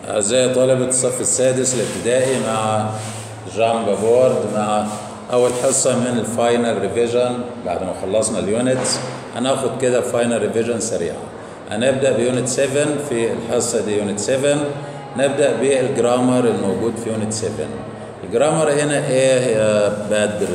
أعزائي طلبة الصف السادس الابتدائي مع جامبا بورد مع أول حصة من الفاينل ريفيجن بعد ما خلصنا اليونتس هناخد كده فاينل ريفيجن سريعة هنبدأ بيونت 7 في الحصة دي يونت 7 نبدأ بالجرامر الموجود في يونت 7 الجرامر هنا إيه يا بدر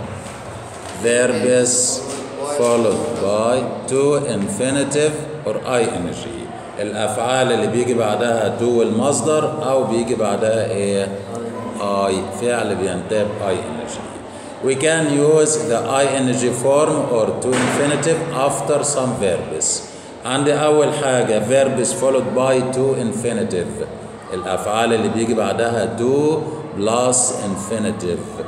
verbs followed by to infinitive or ing الافعال اللي بيجي بعدها to المصدر او بيجي بعدها ايه اي فعل بينتهي ب ing we can use the ing form or to infinitive after some verbs عندي اول حاجه verbs followed by to infinitive الافعال اللي بيجي بعدها to plus infinitive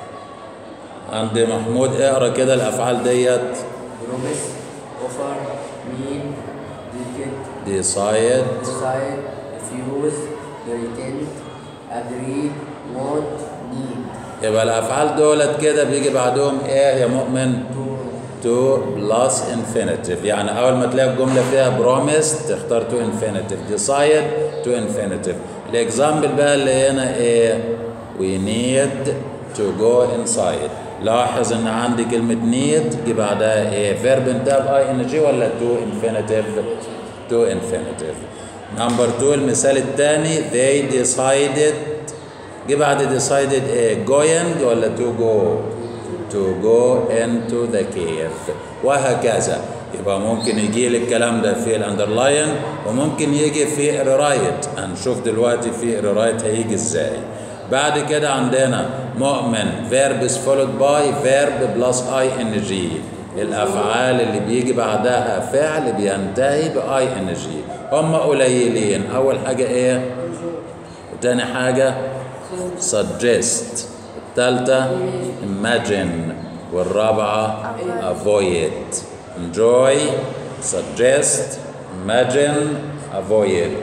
عند محمود اقرا كده الافعال ديت promise, offer, mean, decide, decide decide, refuse, pretend, agree, want, need. يبقى الافعال دولت كده بيجي بعدهم ايه يا مؤمن To to plus infinitive يعني اول ما تلاقي الجمله فيها promise تختار to infinitive decide to infinitive الاكزامبل بقى اللي هنا ايه we need to go inside لاحظ ان عندي كلمه need جه بعدها ايه verb انتهى باي ان جي ولا to infinitive to infinitive نمبر 2 المثال الثاني they decided جه بعد decided ايه going ولا to go to go into the cave وهكذا يبقى ممكن يجي لي الكلام ده في الاندرلاين وممكن يجي في الرايت هنشوف دلوقتي في الرايت هيجي ازاي بعد كده عندنا مؤمن verbs followed by verb plus ing الافعال اللي بيجي بعدها فعل بينتهي ب ing هم قليلين اول حاجه ايه وتاني حاجه suggest الثالثة imagine والرابعة avoid enjoy suggest imagine avoid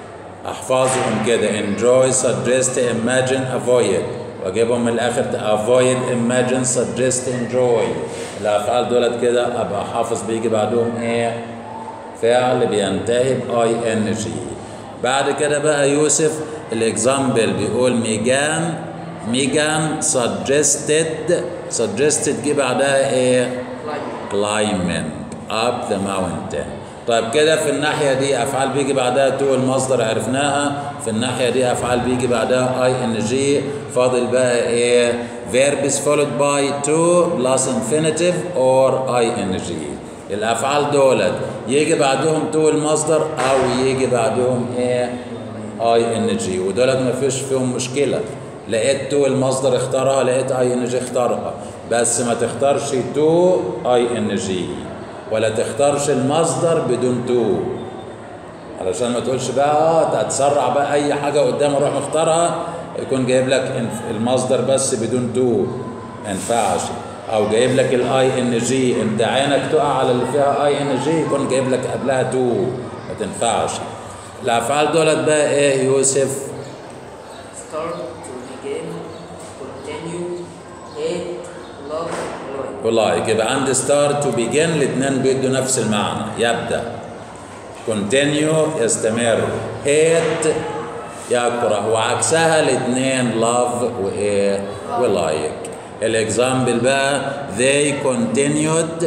احفظهم كده enjoy suggest imagine avoid واجيبهم من الاخر avoid imagine suggest enjoy الافعال دولت كده ابقى حافظ بيجي بعدهم ايه فعل بينتهي باي ان جي بعد كده بقى يوسف الاكزامبل بيقول ميجان ميجان suggested suggested جه بعدها ايه climbing up the mountain طيب كده في الناحية دي أفعال بيجي بعدها تو المصدر عرفناها في الناحية دي أفعال بيجي بعدها اي ان جي فاضل بقى ايه verbs followed by to plus infinitive or ing الأفعال دولت يجي بعدهم تو المصدر أو يجي بعدهم ايه اي ان جي ودولت ما فيش فيهم مشكلة لقيت تو المصدر اختارها لقيت اي ان جي اختارها بس ما تختارش تو اي ان جي ولا تختارش المصدر بدون تو علشان ما تقولش بقى اه هتسرع بقى اي حاجه قدام اروح مختارها يكون جايب لك المصدر بس بدون تو ما ينفعش او جايب لك الاي ان جي انت عينك تقع على اللي فيها اي ان جي يكون جايب لك قبلها تو ما تنفعش الافعال دولت بقى ايه يوسف start, to begin, continue, hate, love, like. والله يبقى عندي ستار تو بيجن الاثنين بيدوا نفس المعنى يبدا كونتينيو يستمر هيت يكره وعكسها الاثنين لاف وايه ولايك الاكزامبل بقى they continued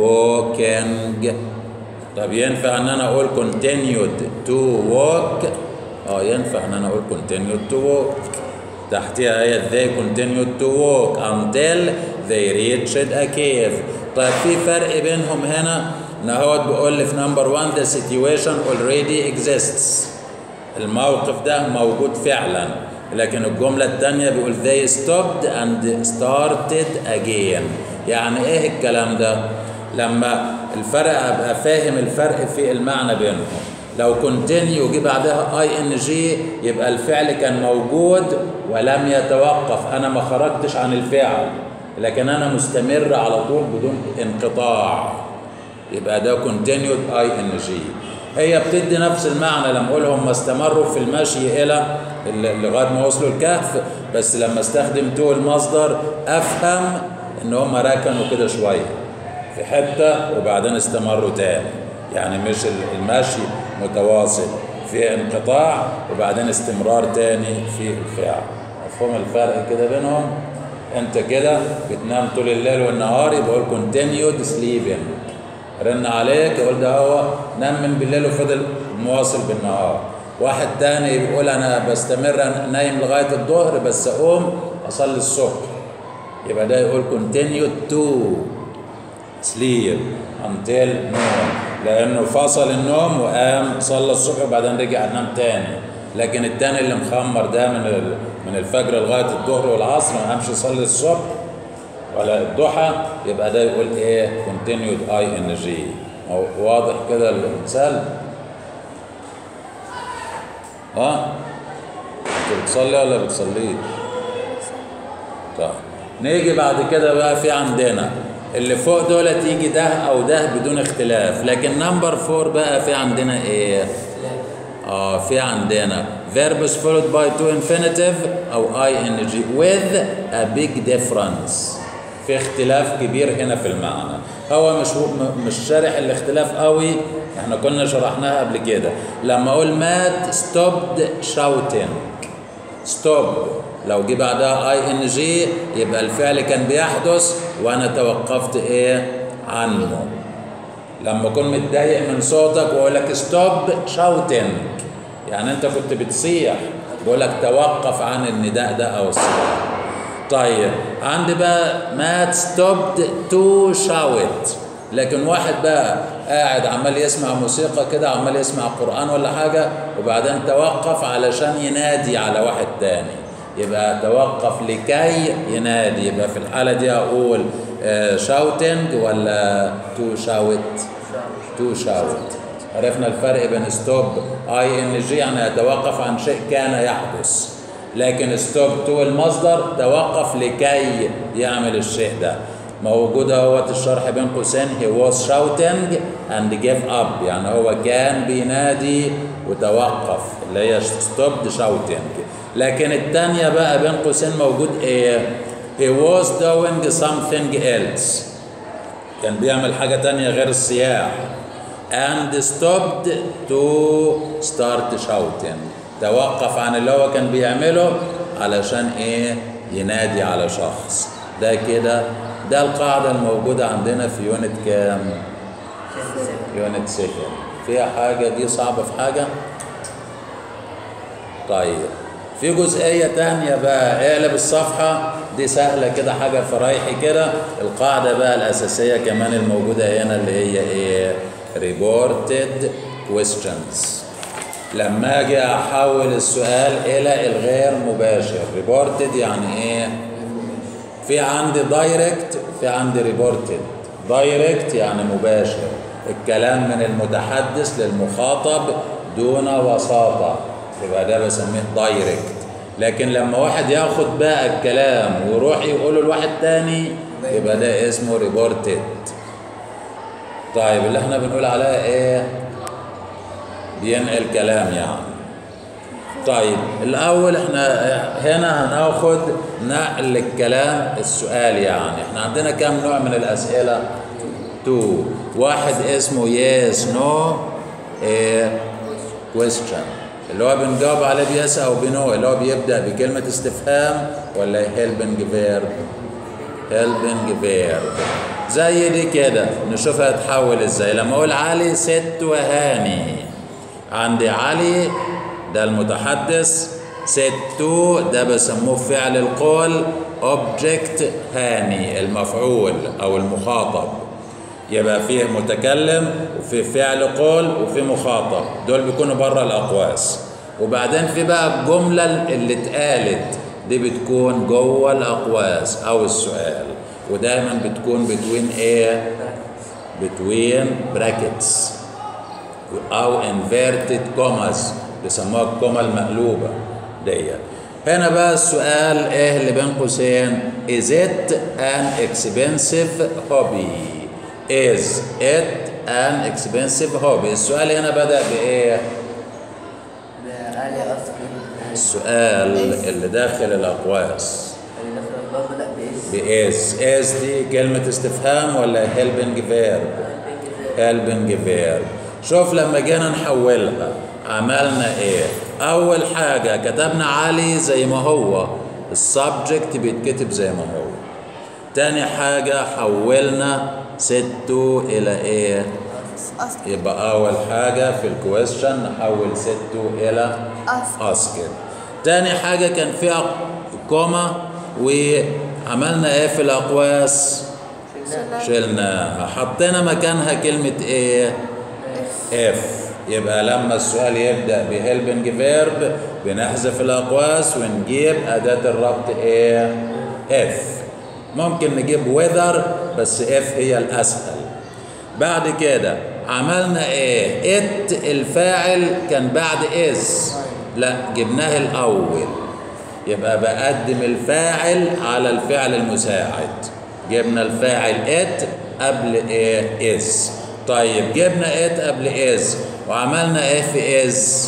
walking طب ينفع ان انا اقول continued to walk اه ينفع ان انا اقول continued to walk تحتها آية they continued to walk until they reached a cave طيب في فرق بينهم هنا ان هو بيقول لي في نمبر 1 the situation already exists الموقف ده موجود فعلا لكن الجملة الثانية بيقول they stopped and started again يعني ايه الكلام ده لما الفرق ابقى فاهم الفرق في المعنى بينهم لو كونتينيو جه بعدها اي ان جي يبقى الفعل كان موجود ولم يتوقف انا ما خرجتش عن الفعل لكن انا مستمر على طول بدون انقطاع يبقى ده كونتينيود اي ان جي هي بتدي نفس المعنى لما اقول هم استمروا في المشي الى لغايه ما وصلوا الكهف بس لما استخدم تو المصدر افهم ان هم ركنوا كده شويه في حته وبعدين استمروا تاني يعني مش المشي متواصل في انقطاع وبعدين استمرار تاني في الفعل مفهوم الفرق كده بينهم انت كده بتنام طول الليل والنهار يبقى يقول continued sleeping رن عليك يقول ده هو نام من بالليل وفضل مواصل بالنهار واحد تاني بيقول انا بستمر نايم لغايه الظهر بس اقوم اصلي الصبح يبقى ده يقول continued to sleep until noon لانه فصل النوم وقام صلى الصبح وبعدين رجع نام تاني لكن التاني اللي مخمر ده من ال- من الفجر لغايه الظهر والعصر ما قامش يصلي الصبح ولا الضحى يبقى ده يقول ايه continued اي ان جي واضح كده المثال ها انت بتصلي ولا بتصليش طيب نيجي بعد كده بقى في عندنا اللي فوق دول يجي ده او ده بدون اختلاف لكن نمبر فور بقى في عندنا ايه اه في عندنا verbs followed by to infinitive او ing with a big difference في اختلاف كبير هنا في المعنى هو مش م- مش شارح الاختلاف قوي احنا كنا شرحناها قبل كده لما اقول مات stopped shouting ستوب لو جه بعدها اي ان جي يبقى الفعل كان بيحدث وانا توقفت ايه عنه لما اكون متضايق من صوتك واقول لك ستوب شاوتنج يعني انت كنت بتصيح بقول لك توقف عن النداء ده او الصياح طيب عندي بقى مات ستوبد تو شاوت لكن واحد بقى قاعد عمال يسمع موسيقى كده عمال يسمع قرآن ولا حاجة وبعدين توقف علشان ينادي على واحد تاني يبقى توقف لكي ينادي يبقى في الحالة دي أقول شاوتنج ولا تو شاوت تو شاوت عرفنا الفرق بين ستوب اي ان جي يعني يتوقف عن شيء كان يحدث لكن ستوب تو المصدر توقف لكي يعمل الشيء ده موجود اهوت الشرح بين قوسين he was shouting and gave up يعني هو كان بينادي وتوقف اللي هي stopped shouting لكن الثانية بقى بين قوسين موجود ايه he was doing something else كان بيعمل حاجة تانية غير الصياح and stopped to start shouting توقف عن اللي هو كان بيعمله علشان ايه ينادي على شخص ده كده ده القاعدة الموجودة عندنا في يونت كام يونت 7 فيها حاجة دي صعبة في حاجة طيب في جزئية تانية بقى اقلب الصفحة دي سهلة كده حاجة فرايحي كده القاعدة بقى الأساسية كمان الموجودة هنا اللي هي ايه reported questions لما اجي احول السؤال الى الغير مباشر reported يعني ايه في عندي دايركت في عندي ريبورتد دايركت يعني مباشر الكلام من المتحدث للمخاطب دون وساطة يبقى ده بسميه دايركت لكن لما واحد ياخد بقى الكلام ويروح يقوله لواحد تاني يبقى ده اسمه ريبورتد طيب اللي احنا بنقول عليها ايه بينقل كلام يعني طيب الاول احنا هنا هناخد نقل الكلام السؤال يعني احنا عندنا كام نوع من الاسئله تو واحد اسمه يس نو ايه question اللي هو بنجاوب عليه بيس او بنو اللي هو بيبدا بكلمه استفهام ولا هيلبنج فيرب هيلبنج فيرب زي دي كده نشوفها تحول ازاي لما اقول علي ست وهاني عندي علي ده المتحدث ستو ده بسموه فعل القول اوبجكت هاني المفعول او المخاطب يبقى فيه متكلم وفي فعل قول وفي مخاطب دول بيكونوا بره الاقواس وبعدين في بقى الجمله اللي اتقالت دي بتكون جوه الاقواس او السؤال ودايما بتكون بتوين ايه بتوين براكتس او inverted commas بيسموها الكومة المقلوبة ديت هنا بقى السؤال ايه اللي بين قوسين is it an expensive hobby is it an expensive hobby السؤال هنا بدأ بإيه بآلي أسكن السؤال اللي داخل الأقواس اللي داخل الباب بدأ بإس بإز إز دي كلمة استفهام ولا helping verb helping verb شوف لما جينا نحولها عملنا ايه اول حاجة كتبنا علي زي ما هو السبجكت بيتكتب زي ما هو تاني حاجة حولنا ستو الى ايه أصل يبقى اول حاجة في الكويشن نحول ستو الى أصل اسكت تاني حاجة كان فيها كوما وعملنا ايه في الاقواس شلناها حطينا مكانها كلمة ايه اف يبقى لما السؤال يبدأ بهيلبنج فيرب بنحذف الأقواس ونجيب أداة الربط ايه اف ممكن نجيب وذر بس اف هي الأسهل بعد كده عملنا ايه ات الفاعل كان بعد از لا جبناه الأول يبقى بقدم الفاعل على الفعل المساعد جبنا الفاعل ات قبل ايه از طيب جبنا ات قبل از وعملنا ايه في از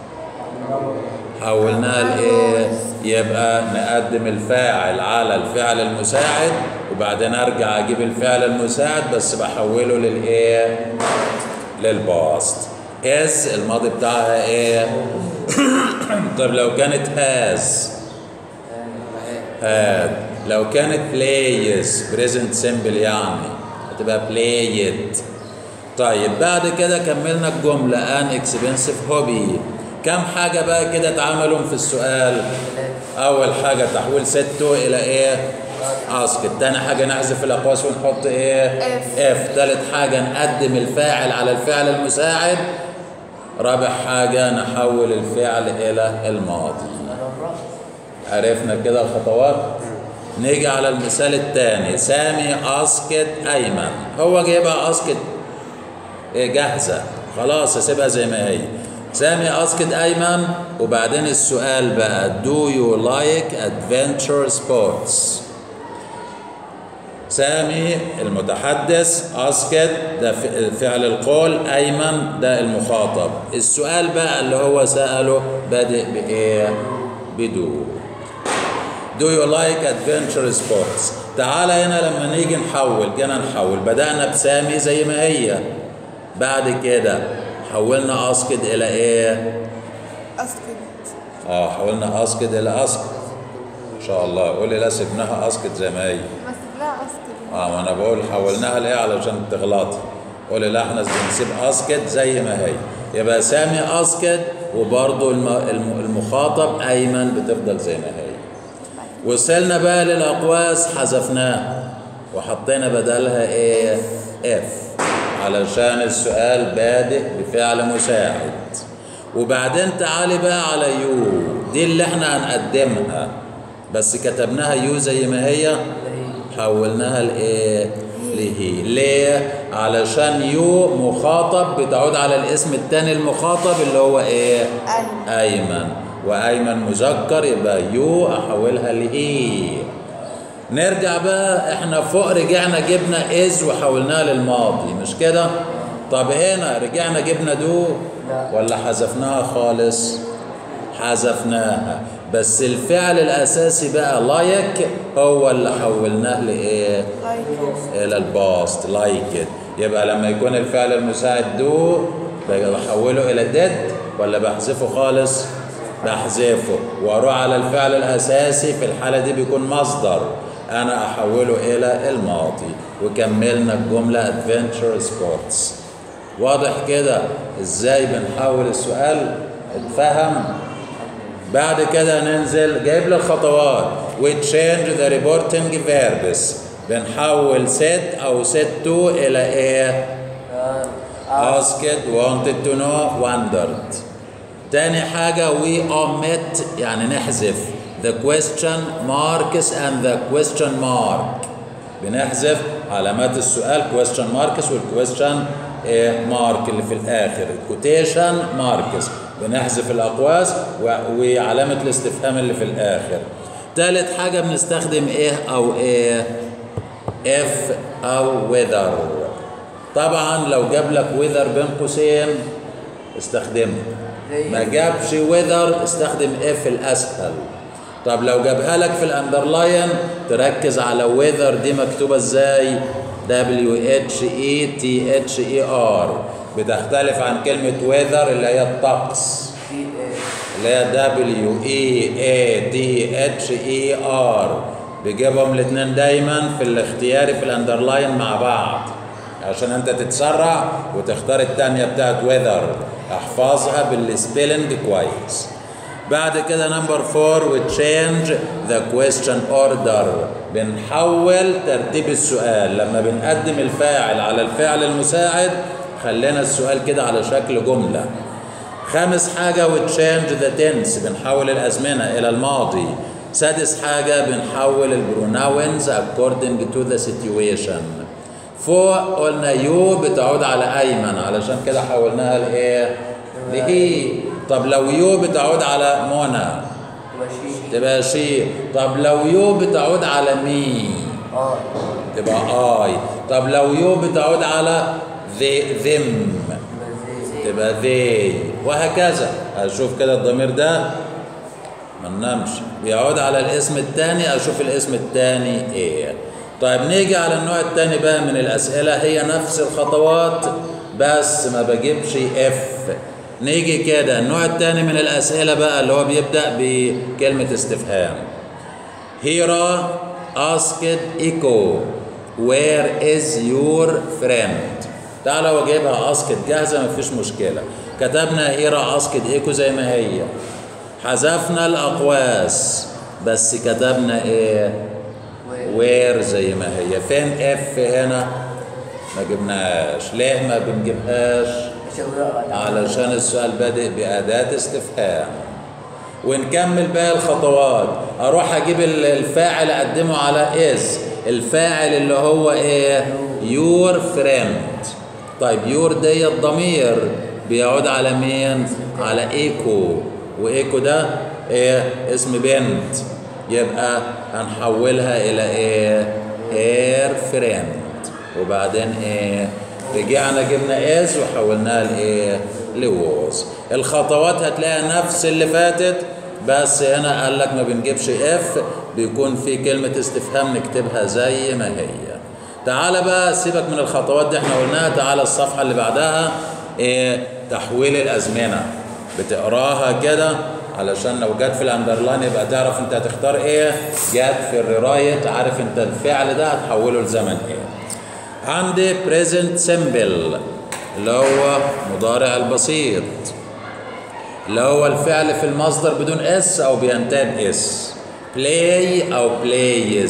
حولناها لايه يبقى نقدم الفاعل على الفعل المساعد وبعدين ارجع اجيب الفعل المساعد بس بحوله للايه للباست از الماضي بتاعها ايه طب لو كانت هاز هاد لو كانت بلايز بريزنت سيمبل يعني هتبقى بلايد طيب بعد كده كملنا الجملة ان اكسبنسيف هوبي كم حاجة بقى كده اتعملوا في السؤال أول حاجة تحويل ستو إلى إيه؟ اسكت تاني حاجة نحذف الأقواس ونحط إيه؟ F. اف تالت حاجة نقدم الفاعل على الفعل المساعد رابع حاجة نحول الفعل إلى الماضي عرفنا كده الخطوات نيجي على المثال الثاني سامي اسكت ايمن هو جايبها اسكت إيه جاهزه خلاص اسيبها زي ما هي سامي اسكت ايمن وبعدين السؤال بقى do you like adventure sports سامي المتحدث اسكت ده ف- فعل القول ايمن ده المخاطب السؤال بقى اللي هو ساله بادئ بايه بدو Do you like adventure sports؟ تعالى هنا لما نيجي نحول جينا نحول بدأنا بسامي زي ما هي بعد كده حولنا اسكت الى ايه؟ أسكت اه حولنا اسكت الى اسكت ان شاء الله قولي لا سيبناها اسكت زي ما هي بس لا أسكت اه ما انا بقول حولناها لايه علشان تغلطي قولي لا احنا بنسيب اسكت زي ما هي يبقى سامي اسكت وبرضه الم- الم- المخاطب ايمن بتفضل زي ما هي وصلنا بقى للاقواس حذفناها وحطينا بدلها ايه اف علشان السؤال بادئ بفعل مساعد وبعدين تعالي بقى على يو دي اللي احنا هنقدمها بس كتبناها يو زي ما هي حولناها لايه لهي ليه علشان يو مخاطب بتعود على الاسم الثاني المخاطب اللي هو ايه أيمن ايمن وايمن مذكر يبقى يو احولها لهي نرجع بقى احنا فوق رجعنا جبنا از وحولناها للماضي مش كده طب هنا رجعنا جبنا دو لا. ولا حذفناها خالص حذفناها بس الفعل الاساسي بقى لايك هو اللي حولناه لايه لايك الى الباست لايك يبقى لما يكون الفعل المساعد دو بحوله الى ديد ولا بحذفه خالص بحذفه واروح على الفعل الاساسي في الحاله دي بيكون مصدر انا احوله الى الماضي وكملنا الجمله ادفنتشر سبورتس واضح كده ازاي بنحول السؤال اتفهم بعد كده ننزل جايب لي الخطوات we change the reporting verbs بنحول set او set to الى ايه asked wanted to know wondered تاني حاجة we omit يعني نحذف the question marks and the question mark بنحذف علامات السؤال question marks والquestion إيه mark اللي في الآخر quotation marks بنحذف الأقواس و- وعلامة الاستفهام اللي في الآخر تالت حاجة بنستخدم إيه أو إيه if أو whether طبعا لو جاب لك whether بين قوسين استخدمه ما جابش whether استخدم if الاسهل طب لو جابها لك في الاندرلاين تركز على whether دي مكتوبه ازاي W H E T H E R بتختلف عن كلمة weather اللي هي الطقس في ايه اللي هي W E A T H E R بيجيبهم الاثنين دايما في الاختياري في الاندرلاين مع بعض عشان انت تتسرع وتختار الثانيه بتاعت weather احفظها بالسبيلنج كويس بعد كده نمبر فور وتشينج ذا كويستشن اوردر بنحول ترتيب السؤال لما بنقدم الفاعل على الفعل المساعد خلينا السؤال كده على شكل جمله خامس حاجة وتشينج ذا تنس بنحول الأزمنة إلى الماضي سادس حاجة بنحول البروناونز according to the situation فوق قلنا يو بتعود على أيمن علشان كده حولناها لإيه؟ لهي طب لو يو بتعود على منى تبقى شيء تبقى شي طب لو يو بتعود على مي اه تبقى آي طب لو يو بتعود على ذي ذم تبقى زي تبقى ذي وهكذا اشوف كده الضمير ده ما ننامش بيعود على الاسم الثاني اشوف الاسم الثاني ايه طيب نيجي على النوع الثاني بقى من الاسئله هي نفس الخطوات بس ما بجيبش اف نيجي كده النوع الثاني من الاسئله بقى اللي هو بيبدا بكلمه استفهام هيرا asked Echo where is your friend تعالى واجيبها asked جاهزة مفيش مشكلة كتبنا هيرا asked Echo زي ما هي حذفنا الأقواس بس كتبنا ايه وير زي ما هي فين اف هنا ما جبناهاش ليه ما بنجيبهاش مش هقول علشان السؤال بادئ بأداة استفهام ونكمل بقى الخطوات اروح اجيب ال- الفاعل اقدمه على از الفاعل اللي هو ايه يور فريند طيب يور دي الضمير بيعود على مين على ايكو وايكو ده ايه اسم بنت يبقى هنحولها الى ايه هير فريند وبعدين ايه رجعنا جبنا از وحولناها لايه لووز الخطوات هتلاقيها نفس اللي فاتت بس هنا قال لك ما بنجيبش اف بيكون في كلمة استفهام نكتبها زي ما هي تعالى بقى سيبك من الخطوات دي احنا قلناها تعالى الصفحة اللي بعدها ايه تحويل الازمنة بتقراها كده علشان لو جت في الاندرلاين يبقى تعرف انت هتختار ايه جت في الررايت عارف انت الفعل ده هتحوله لزمن ايه عندي present simple اللي هو مضارع البسيط اللي هو الفعل في المصدر بدون اس او بينتهي باس play او plays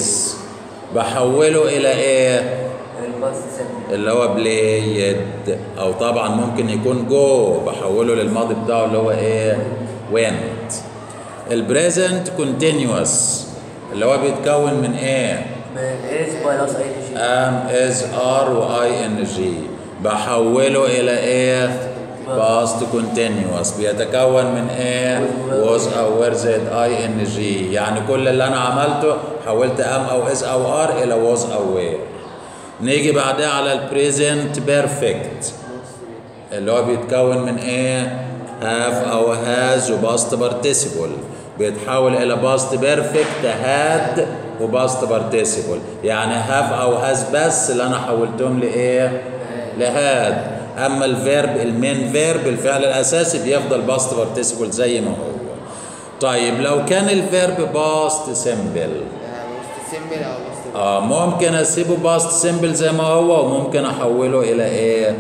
بحوله الى ايه الباص سمي اللي هو بلايد او طبعا ممكن يكون جو بحوله للماضي بتاعه اللي هو ايه went البريزنت كونتينيوس اللي هو بيتكون من ايه من الاس بلس اي شيء ام از ار واي ان جي بحوله الى ايه باست كونتينيوس بيتكون من ايه was او were زائد اي ان جي يعني كل اللي انا عملته حولت ام او از او ار الى was او were نيجي بعدها على البريزنت بيرفكت اللي هو بيتكون من ايه هاف او هاز وباست بارتيسيبل بيتحول الى باست بيرفكت هاد وباست بارتيسيبل يعني هاف او هاز بس اللي انا حولتهم لايه لهاد اما الفيرب المين فيرب الفعل الاساسي بيفضل باست بارتيسيبل زي ما هو طيب لو كان الفيرب باست سيمبل مستسمبل او مستسمبل اه ممكن اسيبه باست سيمبل زي ما هو وممكن احوله الى ايه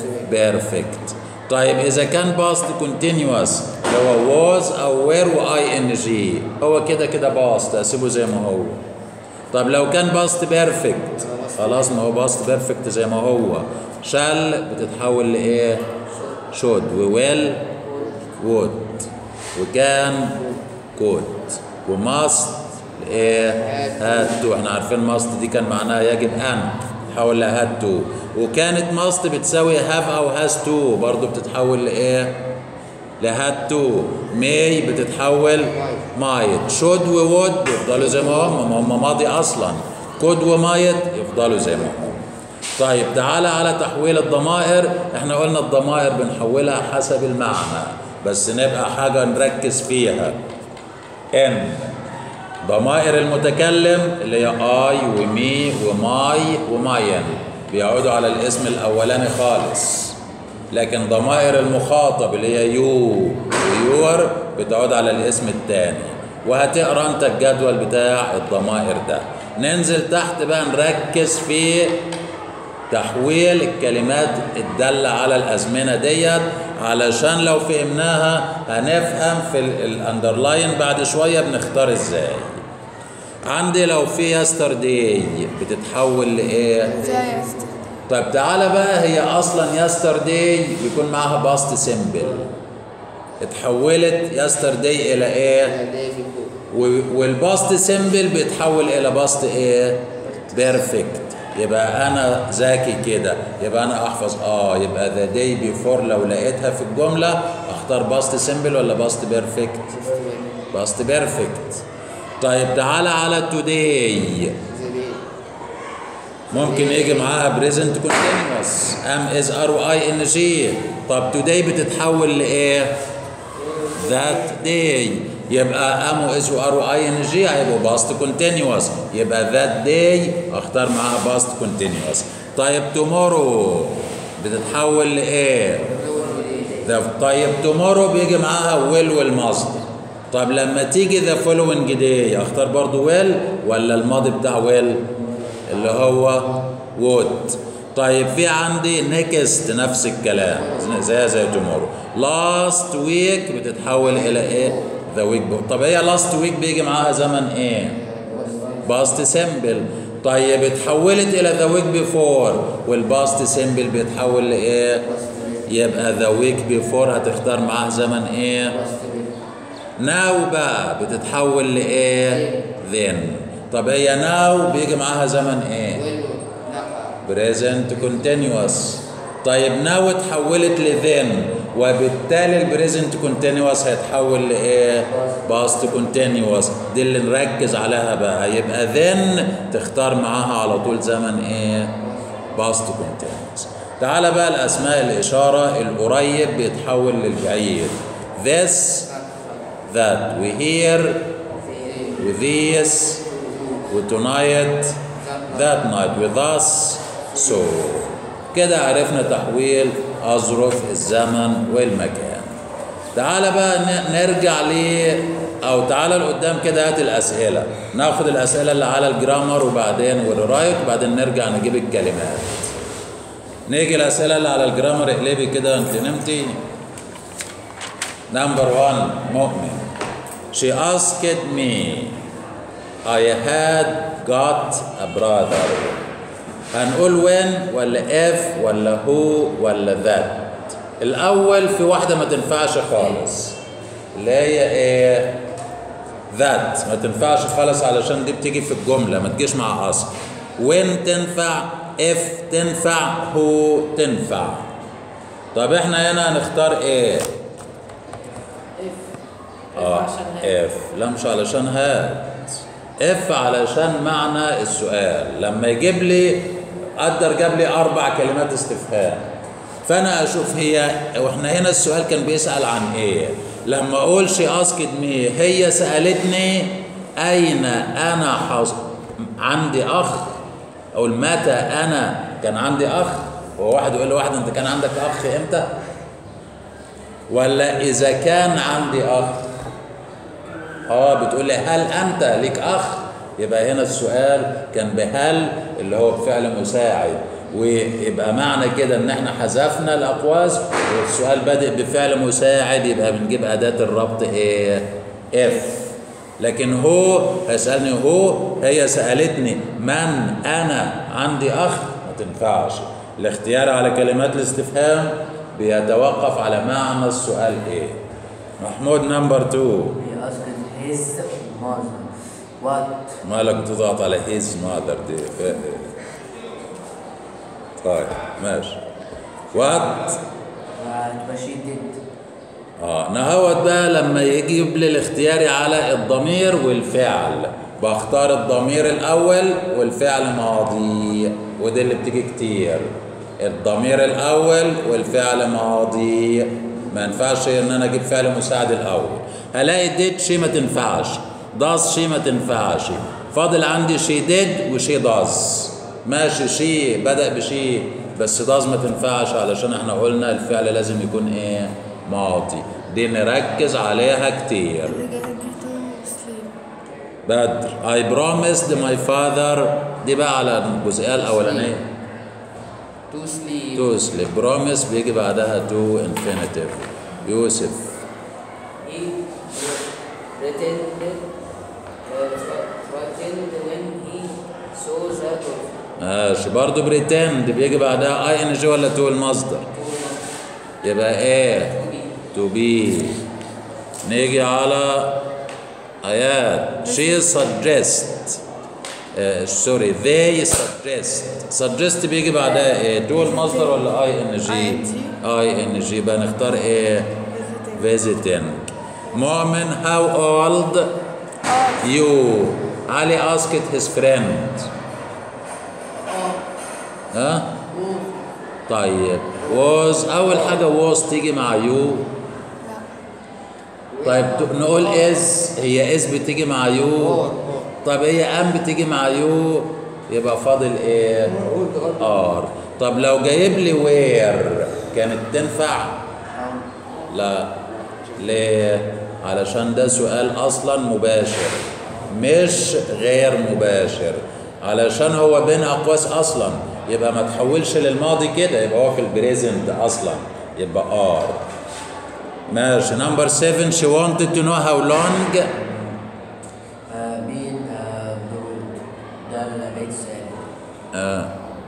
بيرفكت طيب اذا كان باست كونتينيوس اللي هو was او were واي ان جي هو كده كده باست اسيبه زي ما هو طب لو كان باست بيرفكت خلاص ما هو باست بيرفكت زي ما هو شال بتتحول لايه شود وويل وود وكان كود وماست ايه هاد تو احنا عارفين ماست دي كان معناها يجب ان تحول لهاد تو وكانت ماست بتساوي هاف او هاز تو برضو بتتحول لايه لهاد تو ماي بتتحول مايت شود وود يفضلوا زي ما هم ما هم ماضي اصلا كود ومايت يفضلوا زي ما هم طيب تعالى على تحويل الضمائر احنا قلنا الضمائر بنحولها حسب المعنى بس نبقى حاجة نركز فيها ان ضمائر المتكلم اللي هي اي ومي وماي وماين بيعودوا على الاسم الاولاني خالص لكن ضمائر المخاطب اللي هي يو ويور بتعود على الاسم الثاني وهتقرا انت الجدول بتاع الضمائر ده ننزل تحت بقى نركز في تحويل الكلمات الدالة على الأزمنة ديت علشان لو فهمناها هنفهم في الاندرلاين بعد شوية بنختار ازاي عندي لو في يسترداي بتتحول لإيه؟ ازاي يست- طيب تعالى بقى هي اصلا يسترداي بيكون معاها باست سيمبل اتحولت يسترداي الى ايه هلاقي فوق و- والباست سيمبل بيتحول الى باست ايه بيرفكت يبقى انا ذكي كده يبقى انا احفظ اه يبقى ذا داي بيفور لو لقيتها في الجمله اختار باست سيمبل ولا باست بيرفكت باست بيرفكت طيب تعالى على توداي زي دي ممكن يجي معاها بريزنت كونتينوس ام از ار واي ان جي طب توداي بتتحول لايه ذات داي يبقى ام از وار واي ان جي هيبقوا باست كونتينوس يبقى ذات داي اختار معاها باست كونتينوس طيب تومورو بتتحول لايه ذا طيب تومورو بيجي معاها ويل والمصدر طب لما تيجي ذا فولوينج داي اختار برضو ويل ولا الماضي بتاع ويل اللي هو وود طيب في عندي نيكست نفس الكلام زي زي تومورو لاست ويك بتتحول الى ايه ذا ويك طب هي لاست ويك بيجي معاها زمن ايه باست سيمبل طيب اتحولت الى ذا ويك بيفور والباست سيمبل بيتحول لايه يبقى ذا ويك بيفور هتختار معاه زمن ايه ناو بقى بتتحول لايه then طب هي ناو بيجي معاها زمن ايه ويلو لا بريزنت كونتينوس طيب ناو اتحولت لذن وبالتالي البريزنت كونتينوس هيتحول لايه باست كونتينوس دي اللي نركز عليها بقى يبقى ذن تختار معاها على طول زمن ايه باست كونتينوس تعالى بقى الاسماء الاشاره القريب بيتحول للبعيد this that we hear with this with tonight that night with us so كده عرفنا تحويل أظرف الزمن والمكان تعالى بقى ن- نرجع ل أو تعالى لقدام كده هات الأسئلة ناخد الأسئلة اللي على الجرامر وبعدين والرايت وبعدين نرجع نجيب الكلمات نيجي الأسئلة اللي على الجرامر اقلبي كده أنت نمتي Number one, مؤمن. She asked me, I had got a brother. هنقول when ولا if ولا who ولا that. الأول في واحدة ما تنفعش خالص. اللي هي إيه؟ that ما تنفعش خالص علشان دي بتيجي في الجملة ما تجيش مع أصل. when تنفع if تنفع who تنفع. طب احنا هنا هنختار ايه؟ اه اف لا مش علشان هات اف علشان معنى السؤال لما يجيب لي قدر جاب لي اربع كلمات استفهام فانا اشوف هي واحنا هنا السؤال كان بيسال عن ايه لما اقول شي اسكت مي هي سالتني اين انا حص... عندي اخ اقول متى انا كان عندي اخ هو واحد يقول لواحد انت كان عندك اخ امتى ولا اذا كان عندي اخ اه بتقول لي هل انت ليك اخ يبقى هنا السؤال كان بهل اللي هو بفعل مساعد ويبقى معنى كده ان احنا حذفنا الاقواس والسؤال بادئ بفعل مساعد يبقى بنجيب اداه الربط ايه اف لكن هو هيسالني هو هي سالتني من انا عندي اخ ما تنفعش الاختيار على كلمات الاستفهام بيتوقف على معنى السؤال ايه محمود نمبر 2 He asked his mother what مالك بتضغط على هيز ماذر دي ف- طيب ماشي وات what she did. اه نهوت بقى لما يجيب لي الاختياري على الضمير والفعل بختار الضمير الاول والفعل ماضي ودي اللي بتيجي كتير الضمير الاول والفعل ماضي ما ينفعش ان انا اجيب فعل مساعد الاول هلاقي ديد شي ما تنفعش داز شي ما تنفعش فاضل عندي شي ديد وشي داز ماشي شي بدأ بشي بس داز ما تنفعش علشان احنا قلنا الفعل لازم يكون ايه ماضي دي نركز عليها كتير اللي جاي to sleep بدر I promised my father دي بقى على الجزئية الأولانية To sleep. to sleep promise بيجي بعدها to infinitive يوسف He pretended, uh, threatened when he saw the dolphin. ماشي برضه بريتند بيجي بعدها اي ان جي ولا تو المصدر يبقى ايه تو بي نيجي على ايات شي سجست سوري they suggest suggest بيجي بعدها ايه تو المصدر ولا اي ان جي اي ان جي يبقى نختار ايه visiting مؤمن how old you علي asked his friend ها طيب was اول حاجه was تيجي مع يو طيب ت- نقول از هي از بتيجي مع يو طب هي ام بتيجي مع يو يبقى فاضل ايه ار طب لو جايب لي وير كانت تنفع لا ليه علشان ده سؤال اصلا مباشر مش غير مباشر علشان هو بين اقواس اصلا يبقى ما تحولش للماضي كده يبقى هو في البريزنت اصلا يبقى ار ماشي نمبر 7 she wanted to know how long Uh, being uh, blue, ده البيت الثاني. آه.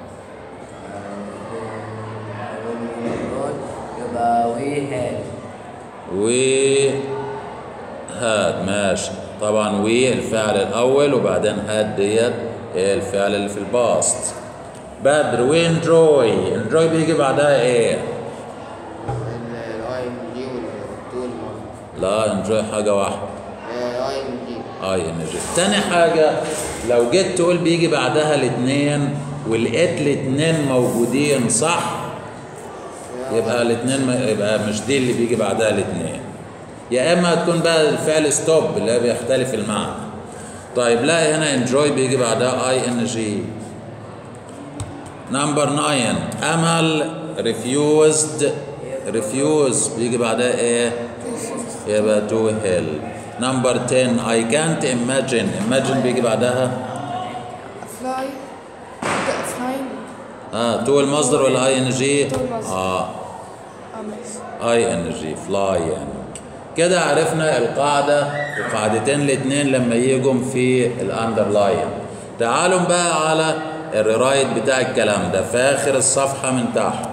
يبقى we had و هاد ماشي طبعا وي الفعل الاول وبعدين هاد ديت هي الفعل اللي في الباست بدر وين جوي الجوي بيجي بعدها ايه الاي ام جي والتو المصدر لا انجوي حاجه واحده اي ام جي اي ان جي تاني حاجه لو جيت تقول بيجي بعدها الاثنين ولقيت الاثنين موجودين صح يبقى الاثنين ما يبقى مش دي اللي بيجي بعدها الاثنين يا اما هتكون بقى الفعل ستوب اللي هو بيختلف المعنى طيب لا هنا انجوي بيجي بعدها اي ان جي نمبر 9 امل ريفيوزد ريفيوز بيجي بعدها ايه يبقى تو هيل نمبر 10 I can't imagine imagine بيجي بعدها fly the flying اه تو المصدر ولا اي ان جي تو المصدر. اه اه ماشي اي ان جي فلاين كده عرفنا القاعدة القاعدتين الاثنين لما يجوا في الاندرلاين تعالوا بقى على الرايت بتاع الكلام ده في اخر الصفحة من تحت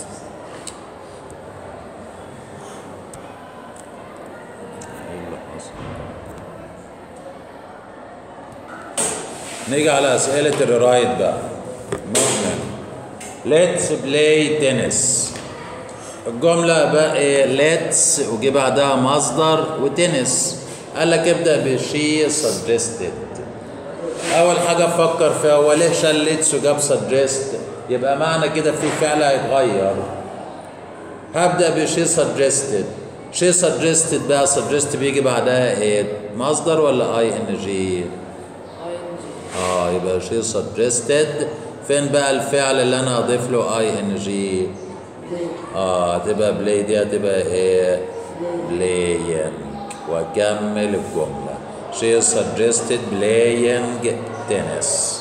نيجي على اسئلة الرايت بقى مؤمن ليتس بلاي تنس الجملة بقى إيه ليتس وجي بعدها مصدر وتنس قال لك ابدأ بشي suggested أول حاجة فكر فيها هو ليه شال ليتس وجاب suggest يبقى معنى كده في فعل هيتغير هبدأ بشي suggested شي suggested بقى suggest بيجي بعدها ايه مصدر ولا اي ان جي اه يبقى شي suggested فين بقى الفعل اللي انا اضيف له اي ان جي اه تبقى بلاي دي هتبقى ايه بلاينج واكمل الجملة she suggested playing tennis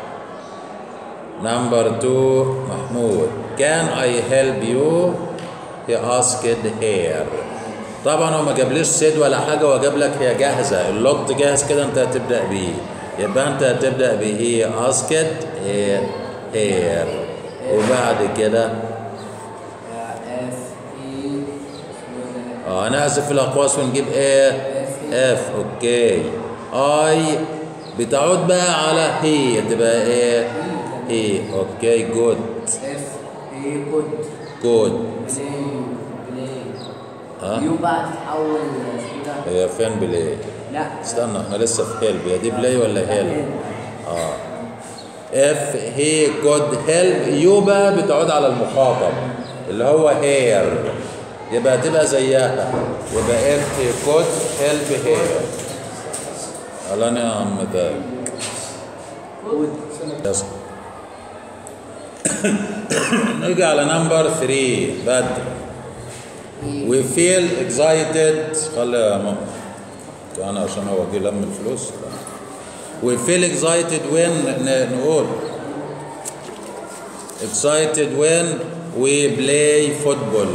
number two محمود can I help you he asked her طبعا هو ما جابليش سيد ولا حاجه هو جاب لك هي جاهزه اللوت جاهز كده انت هتبدا بيه يبقى انت هتبدا بهي اسكت هي هير وبعد كده اف اي اه انا اسف الاقواس ونجيب ايه اف اوكي اي بتعود بقى على هي تبقى ايه هي اوكي جود اف اي كود جود بلاي بلاي ها يو بقى تتحول اسمه ده هي فين بلاي لا استنى احنا لسه في هيلب هي دي بلاي ولا هيلب اه اف هي كود هيلب يو بقى بتعود على المخاطب اللي هو هير يبقى تبقى زيها يبقى اف هي كود هيلب هير اهلا يا عم ده كود يس. نيجي على نمبر 3 بدر we feel excited خلي يا ماما انا عشان هو جه لم الفلوس we feel excited when ن- نقول excited when we play football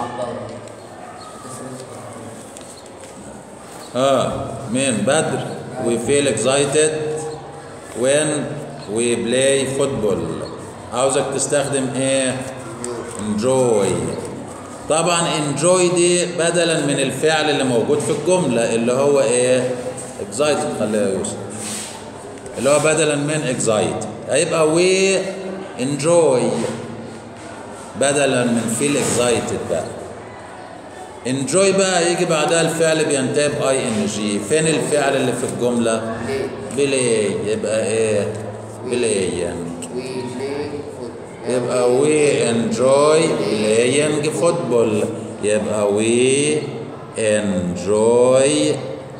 اه مين بدر we feel excited when we play football عاوزك تستخدم ايه enjoy طبعا enjoy دي بدلا من الفعل اللي موجود في الجملة اللي هو ايه excited خليها يا يوسف اللي هو بدلا من excite هيبقى we enjoy بدلا من feel excited بقى enjoy بقى يجي بعدها الفعل بينتهي باي ان جي فين الفعل اللي في الجملة بلاي يبقى ايه بلاينج We play football. يبقى we enjoy playing football يبقى we enjoy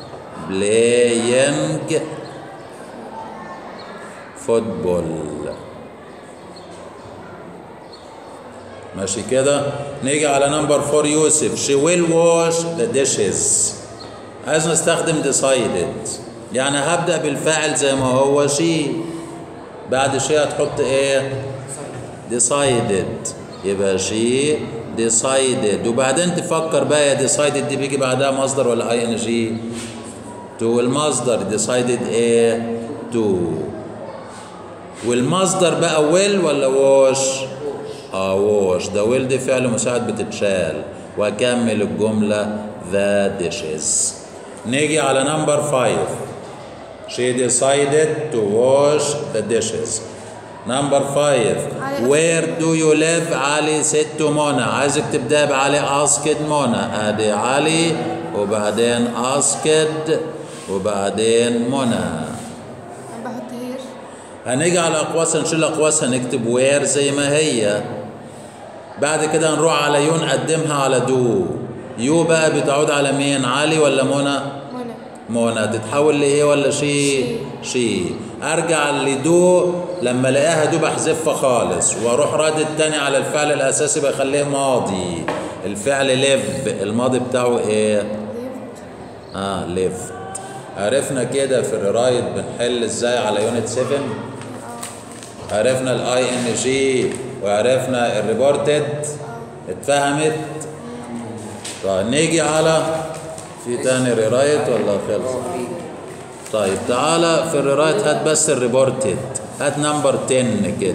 playing football ماشي كده نيجي على نمبر فور يوسف she will wash the dishes عايز نستخدم decided يعني هبدأ بالفاعل زي ما هو she بعد شيء هتحط ايه decided يبقى she decided وبعدين تفكر بقى يا decided دي بيجي بعدها مصدر ولا اي ان جي تو المصدر decided ايه to والمصدر بقى will ولا wash اه wash ده will دي فعل مساعد بتتشال واكمل الجملة the dishes نيجي على نمبر 5 She decided to wash the dishes. Number five. Where do you live? علي ست منى. عايزك تبدأ بعلي asked منى. ادي علي وبعدين asked وبعدين منى. أنا بحط هير هنيجي على اقواسها نشيل اقواسها نكتب وير زي ما هي بعد كده نروح على يو نقدمها على دو يو بقى بتعود على مين علي ولا منى منى منى تتحول لايه ولا شي شي ارجع لدو لما الاقيها دو بحذفها خالص واروح رادد تاني على الفعل الاساسي بخليه ماضي الفعل ليف الماضي بتاعه ايه ليفت اه ليفت عرفنا كده في الرايت بنحل ازاي على يونت 7 عرفنا الاي ان جي وعرفنا الريبورتد اتفهمت طيب نيجي على في تاني ريرايت ولا خلص طيب تعالى في الريرايت هات بس الريبورتد هات نمبر 10 كده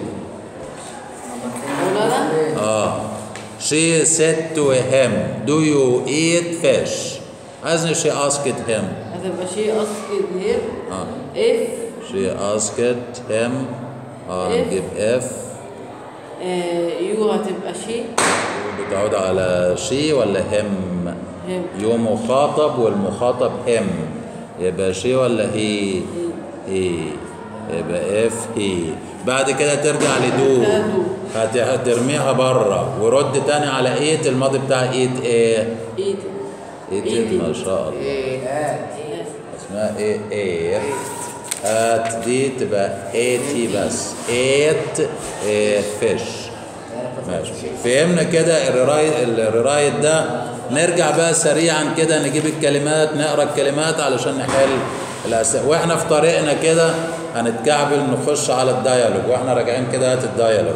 اه she said to him do you eat fish عايزني she asked him هتبقى شيء أصلي هير اه if she asked him اه If. نجيب if آه، يو هتبقى شيء بتعود على she ولا him him يو مخاطب والمخاطب him يبقى she ولا he he يبقى if he بعد كده ترجع لدو كده do. هت- هترميها بره ورد تاني على ايت الماضي بتاع ايت ايه ايت ايت ما شاء الله اسمها ايه ايه هات دي تبقى ايتي بس ايت إيه فيش ماشي فهمنا كده الررايت الررايت ده نرجع بقى سريعا كده نجيب الكلمات نقرا الكلمات علشان نحل الاسئله واحنا في طريقنا كده هنتكعبل نخش على الديالوج واحنا راجعين كده هات الديالوج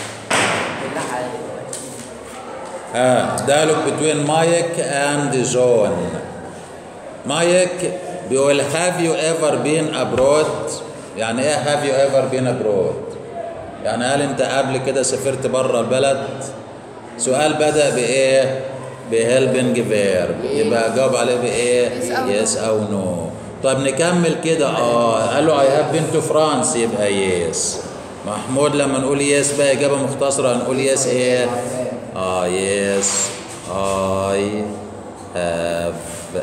اه dialogue between Mike and John Mike بيقول have you ever been abroad يعني ايه have you ever been abroad يعني هل انت قبل كده سافرت بره البلد سؤال بدأ بايه بهيلبنج فيرب يبقى جاوب عليه بايه Yes أو no. يس او نو طب نكمل كده اه قال له I have been to France يبقى يس محمود لما نقول يس بقى اجابه مختصره نقول يس ايه اه يس I have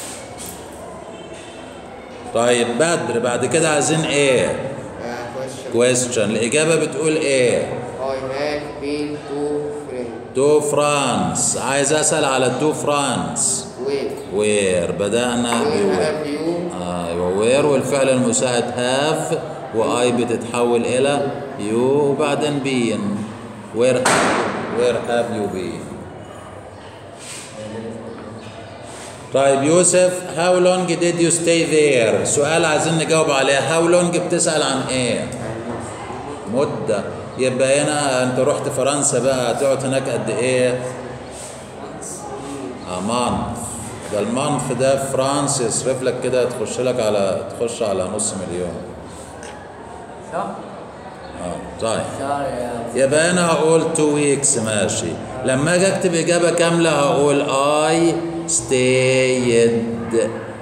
طيب بدر بعد كده عايزين ايه Uh, question. question الاجابه بتقول ايه I have been to France. تو فرانس عايز اسال على تو فرانس Where? وير بدانا Where بوير have you ايوه وير والفعل المساعد هاف واي بتتحول الى يو وبعدين بين وير وير هاف يو بين طيب يوسف how long did you stay there سؤال عايزين نجاوب عليه how long بتسأل عن ايه مدة يبقى هنا انت رحت فرنسا بقى هتقعد هناك قد ايه اه مانث ده المانث ده في فرنسا يصرف لك كده تخش لك على تخش على نص مليون شهر اه طيب شهر يا يبقى انا هقول two weeks ماشي لما اجي اكتب اجابه كامله هقول I stayed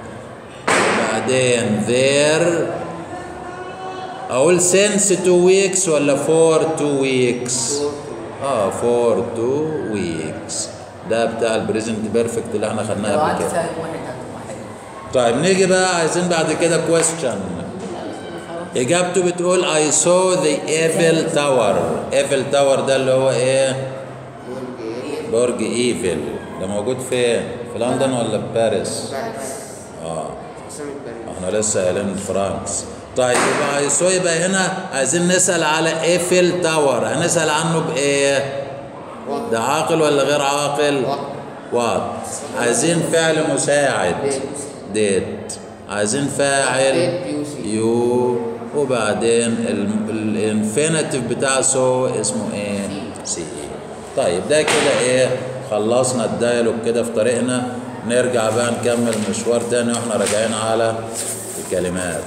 بعدين there اقول since two weeks ولا for two weeks اه for two weeks ده بتاع البريزنت بيرفكت اللي احنا خدناه لو قبل قعدت كده فاهم واحد هتبقى واحد طيب نيجي بقى عايزين بعد كده question اجابته بتقول I saw the Eiffel Tower Eiffel Tower ده اللي هو ايه برج برج ايفل ده موجود فين في لندن ولا في باريس اه عاصمة باريس احنا لسه قايلين فرانس طيب يبقى ايسو يبقى هنا عايزين نسال على ايفل تاور هنسال عنه بايه ده عاقل ولا غير عاقل وات عايزين فعل مساعد ديت عايزين فاعل Did you see? يو وبعدين الانفينيتيف بتاع سو اسمه ايه سي طيب ده كده ايه خلصنا الدايلوج كده في طريقنا نرجع بقى نكمل مشوار تاني واحنا راجعين على الكلمات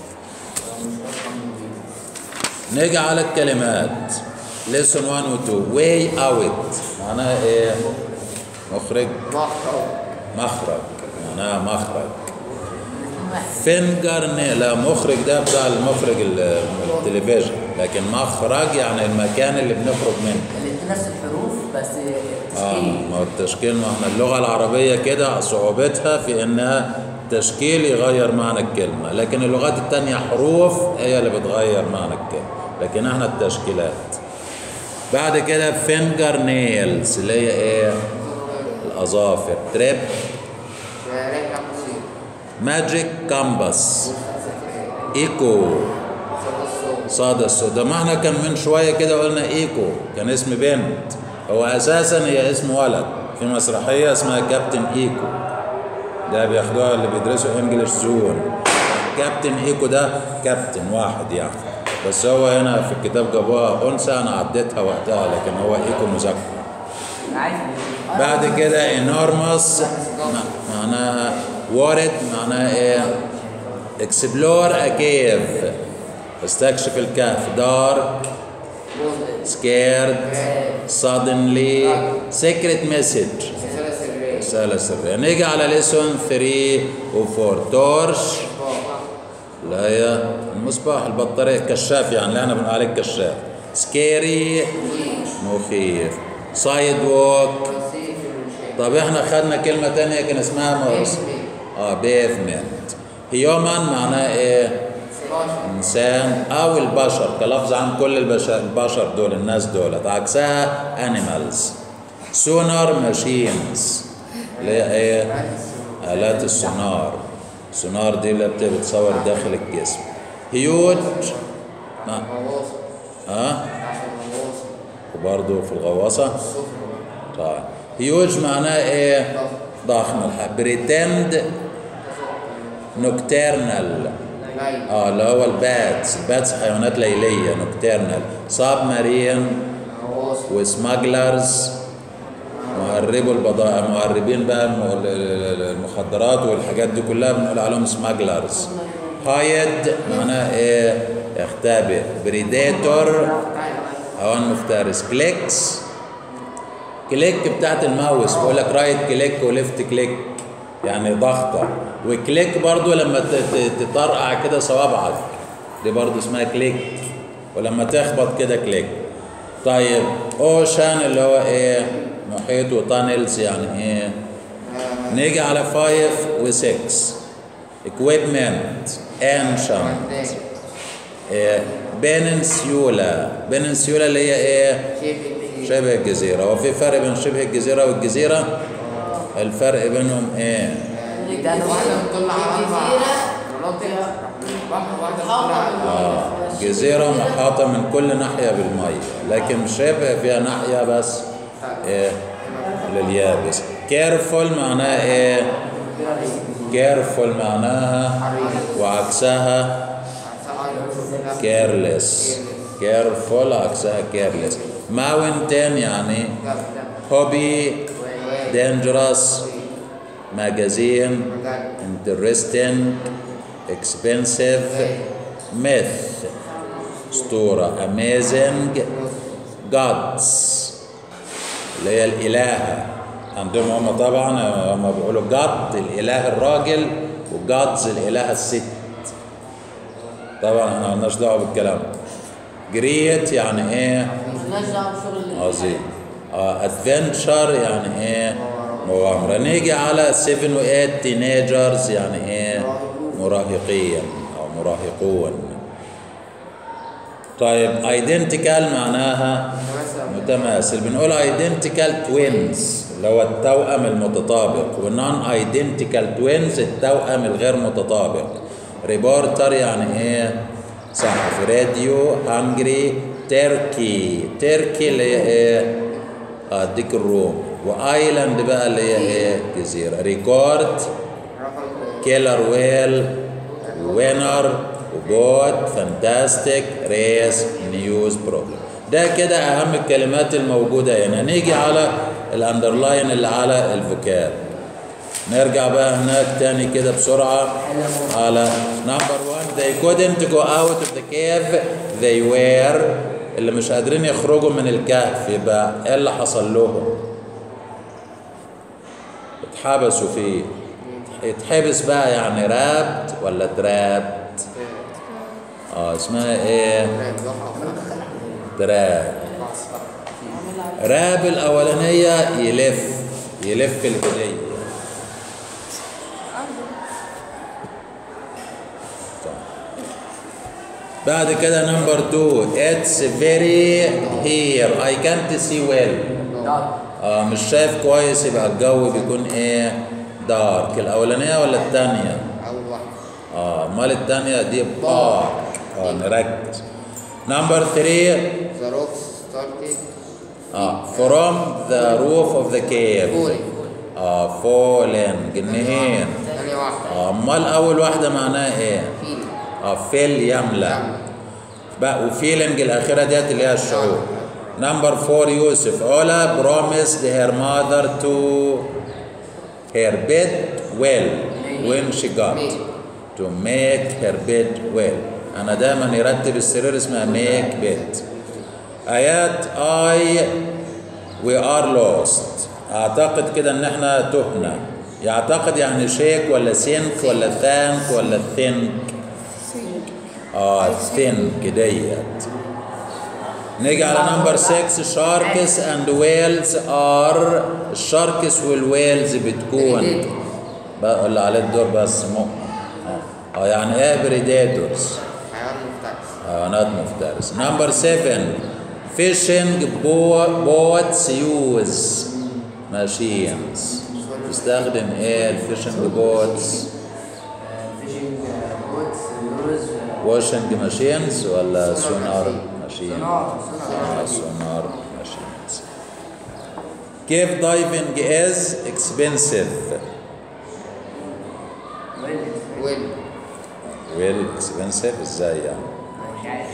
نيجي على الكلمات ليسون 1 و 2 واي اوت معناها ايه مخرج مخرج مخرج معناها مخرج فينجر لا مخرج ده بتاع المخرج ال- التلفزيون لكن مخرج يعني المكان اللي بنخرج منه الاتنين نفس الحروف بس اه تشكيل ما هو التشكيل ما احنا اللغه العربيه كده صعوبتها في انها تشكيل يغير معنى الكلمه لكن اللغات التانية حروف هي اللي بتغير معنى الكلمه لكن احنا التشكيلات بعد كده فينجر نيلز اللي هي ايه الاظافر تريب رحلة قصيرة ماجيك كامبس ايكو صادى السودا ما احنا كان من شويه كده قلنا ايكو كان اسم بنت هو اساسا هي اسم ولد في مسرحيه اسمها كابتن ايكو ده بياخدوها اللي بيدرسوا انجلش زون كابتن ايكو ده كابتن واحد يعني بس هو هنا في الكتاب جابوها انثى انا عديتها وقتها لكن هو ايكو مذكر عارف بعد كده انورموس معناها وارد معناها ايه اكسبلور ا كيف استكشف الكهف دارك سكيرد suddenly secret message رسالة سرية رسالة سرية نيجي على ليسون 3 و 4 تورش لا هي المصباح البطارية كشاف يعني اللي احنا بنقول عليه كشاف سكيري مخيف سايد ووك رصيف المشاة طب احنا خدنا كلمة تانية كان اسمها مرس اه بيفمنت هيومن معناها ايه انسان او البشر كلفظ عن كل البشر البشر دول الناس دول عكسها انيمالز سونار ماشينز اللي هي ايه الات السونار السونار دي اللي بت- بتصور داخل الجسم هيوج ما غواصة اه تحت الغواصة وبرضه في الغواصه طيب هيوج معناه ايه ضخم الحب بريتند نوكترنال ليل اه اللي هو الباتس الباتس حيوانات ليليه نوكترنال ساب مارين غواصة وسماجلرز مهربوا البضائع مهربين بقى الم- ال- ال- المخدرات والحاجات دي كلها بنقول عليهم سماجلرز هايد معناها ايه يختبئ بريديتور حيوان مفترس كليكس كليك بتاعت الماوس بيقول لك رايت كليك وليفت كليك يعني ضغطه وكليك برضو لما ت- ت- تطرقع كده صوابعك دي برضو اسمها كليك ولما تخبط كده كليك طيب اوشان اللي هو ايه محيط وتانلز يعني ايه نيجي على 5 و6 equipment ancient إيه بيننسيولا بيننسيولا اللي هي ايه شبه شبه الجزيرة هو في فرق بين شبه الجزيرة والجزيرة الفرق بينهم ايه ده واحدة بتطلع أربع جزيرة مناطق بحر واحدة محاطة كلها بالمية. جزيرة محاطة من كل ناحية بالمية لكن مش هيبقى فيها ناحية بس إيه لليابس كيرفول معناها إيه كيرفول معناها وعكسها كيرلس كيرفول عكسها كيرلس ماونتين يعني هوبي dangerous magazine interesting expensive myth اسطورة amazing gods اللي هي الإلهة عندهم هم طبعا هم بيقولوا جاد الإله الراجل وجادز الإلهة الست طبعا احنا مالناش دعوة بالكلام جريت يعني ايه مالناش دعوة بشغل عظيم ادفنتشر يعني ايه مغامرة نيجي على 7 و 8 تينيجرز يعني ايه مراهقين او مراهقون طيب ايدنتيكال معناها متماثل بنقول ايدنتيكال توينز اللي هو التوأم المتطابق والنون ايدنتيكال توينز التوأم الغير متطابق ريبورتر يعني ايه صحفي راديو هنجري تركي تركي اللي هي ايه اه ديك الروم وايلاند بقى اللي هي ايه جزيره ريكورد كيلر ويل وينر وبوت فانتاستيك ريس نيوز بروبلم ده كده اهم الكلمات الموجوده هنا نيجي على الاندرلاين اللي على الفوكاب نرجع بقى هناك تاني كده بسرعة على نمبر 1 they couldn't go out of the cave they were اللي مش قادرين يخرجوا من الكهف يبقى ايه اللي حصل لهم اتحبسوا فيه يتحبس بقى يعني رابت ولا درابت اه اسمها ايه دراب راب الاولانيه يلف يلف الهديه بعد كده نمبر 2 اتس فيري هير اي كانت سي ويل اه مش شايف كويس يبقى الجو بيكون ايه دارك الاولانيه ولا الثانيه أول واحدة اه امال الثانيه دي بارك اه نركز نمبر 3 The rocks started اه from the roof of the cave falling اه falling جنيهين ثانية واحدة اه امال اول واحده معناها ايه feeling اه فيل يملا بقى وفيلنج الاخيره ديت اللي هي الشعور نمبر فور يوسف علا promised her mother to her bed well when she got to make her bed well انا دايما يرتب السرير اسمها make bed ايات I we are lost اعتقد كده ان احنا تهنا يعتقد يعني شيك ولا سينك ولا ثانك ولا ثينك اه ثينك ديت نيجي على نمبر 6 شاركس اند ويلز ار الشاركس والويلز بتكون بقى اللي عليه الدور بس مؤمن اه آه، يعني ايه بريديتورز حيوان مفترس حيوانات مفترس نمبر 7 فيشنج بوتس يوز ماشينز تستخدم ايه الفيشنج بوتس فيشنج بوتس يوز واشنج ماشينز ولا سونار ماشين سونار سونار آه، سونار ماشينز كيف دايفنج از اكسبنسيف وين ويل اكسبنسيف ازاي يعني مش عارف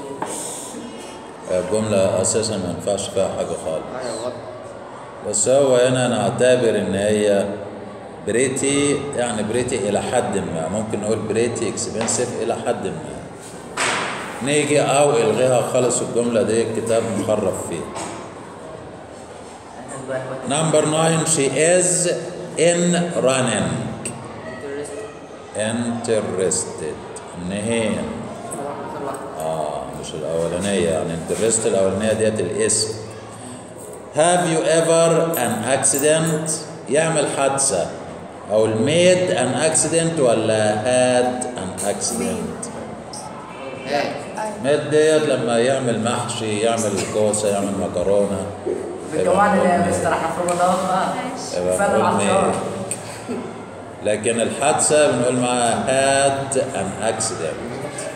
الجملة أساسا ما ينفعش فيها حاجة خالص أيوة غلط بس هو هنا نعتبر ان هي بريتي يعني بريتي الى حد ما ممكن نقول بريتي اكسبنسيف الى حد ما نيجي او الغيها خالص الجمله دي الكتاب مخرف فيه نمبر 9 she is in running interested نهين اه مش الاولانيه يعني interested الاولانيه ديت الاسم Have you ever an accident يعمل حادثة أو made an accident ولا had an accident هاي made ديت لما يعمل محشي يعمل كوسة يعمل مكرونة كمان اللي مستر احنا في رمضان يبقى فن نقول العطشان make. لكن الحادثة بنقول معاها had an accident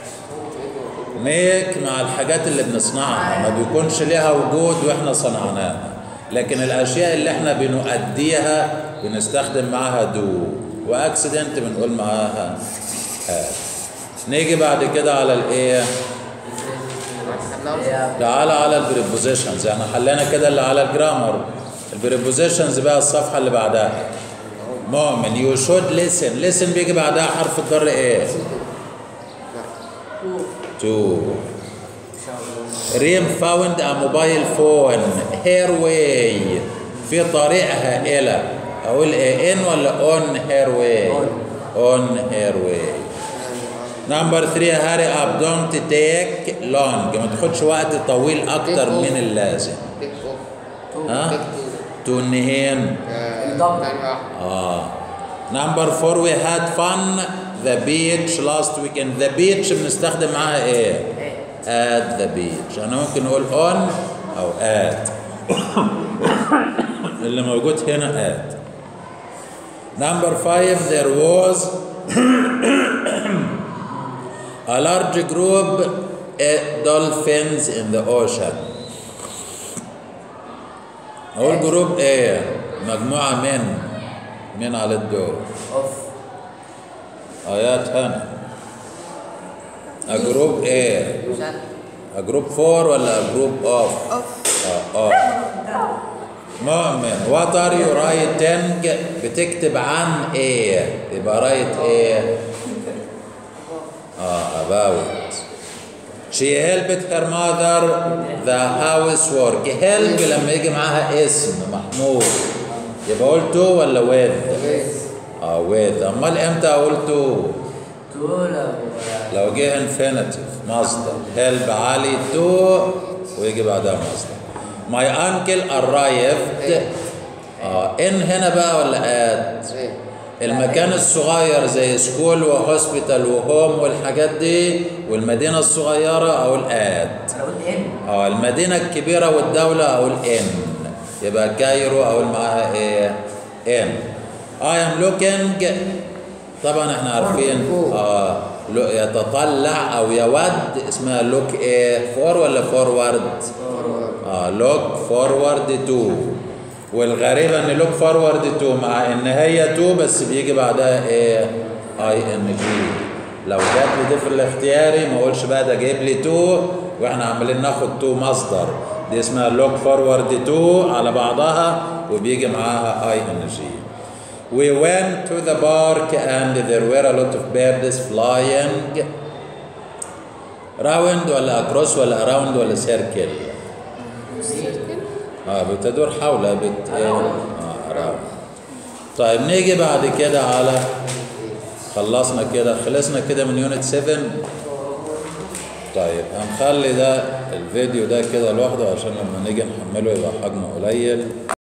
ميك مع الحاجات اللي بنصنعها ما بيكونش ليها وجود واحنا صنعناها لكن الاشياء اللي احنا بنؤديها بنستخدم معاها دو واكسيدنت بنقول معاها هاد نيجي بعد كده على الايه خدناهم تعالى على البريبوزيشنز يعني حلينا كده اللي على الجرامر البريبوزيشنز بقى الصفحه اللي بعدها مؤمن يو شود ليسن ليسن بيجي بعدها حرف الجر ايه تو ريم فاوند ا موبايل فون هير واي في طريقها الى اقول ايه ان ولا اون هير واي اون هير واي نمبر 3 هاري اب دونت تيك لونج ما تاخدش وقت طويل اكتر من اللازم تيك اوف ها تيك تو النهين تو ثاني واحد اه نمبر 4 وي هاد فن ذا بيتش لاست ويكند ذا بيتش بنستخدم معاها ايه؟ at the beach انا ممكن اقول on او at اللي موجود هنا at number 5 there was a large group of dolphins in the ocean اقول جروب ايه مجموعه من من على الدور اوف ايات هنا جروب ايه شن جروب فور ولا جروب اوف اوف اه اوف مؤمن وات ار يو رايتنج بتكتب عن ايه يبقى رايت ايه اه about she helped her mother the housework help لما يجي معاها اسم محمود يبقى اقول to ولا with اه with امال امتى اقول to تو لو لو جه انفينيتيف مصدر هيلب علي تو ويجي بعدها مصدر ماي انكل arrived اه ان هنا بقى ولا ات المكان الصغير زي سكول وهوسبيتال وهوم والحاجات دي والمدينه الصغيره او الات انا قلت ان اه المدينه الكبيره والدوله او الان يبقى كايرو اقول معاها ايه ان اي ام لوكينج طبعا احنا عارفين اه لو- يتطلع او يود اسمها لوك ايه فور ولا فورورد اه لوك فورورد تو والغريبه ان لوك فورورد تو مع ان هي تو بس بيجي بعدها ايه اي ان جي لو جات لي دي في الاختياري ما اقولش بقى ده جايب لي تو واحنا عمالين ناخد تو مصدر دي اسمها لوك فورورد تو على بعضها وبيجي معاها اي ان جي We went to the park and there were a lot of birds flying round ولا across ولا around ولا circle اه بتدور حول بت اه around طيب نيجي بعد كده على خلصنا كده خلصنا كده من يونت 7 طيب هنخلي ده الفيديو ده كده لوحده عشان لما نيجي نحمله يبقى حجمه قليل